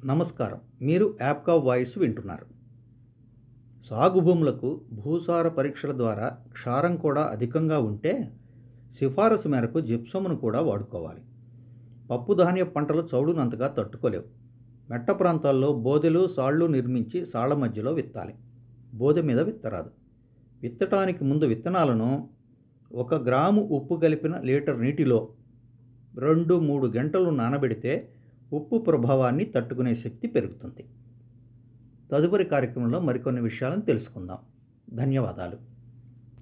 నమస్కారం మీరు యాప్కా వాయిస్ వింటున్నారు సాగు భూములకు భూసార పరీక్షల ద్వారా క్షారం కూడా అధికంగా ఉంటే సిఫారసు మేరకు జిప్సమును కూడా వాడుకోవాలి పప్పు ధాన్య పంటలు చౌడునంతగా తట్టుకోలేవు మెట్ట ప్రాంతాల్లో బోదెలు సాళ్ళు నిర్మించి సాళ్ల మధ్యలో విత్తాలి బోదె మీద విత్తరాదు విత్తటానికి ముందు విత్తనాలను ఒక గ్రాము ఉప్పు కలిపిన లీటర్ నీటిలో రెండు మూడు గంటలు నానబెడితే ఉప్పు ప్రభావాన్ని తట్టుకునే శక్తి పెరుగుతుంది తదుపరి కార్యక్రమంలో మరికొన్ని విషయాలను తెలుసుకుందాం ధన్యవాదాలు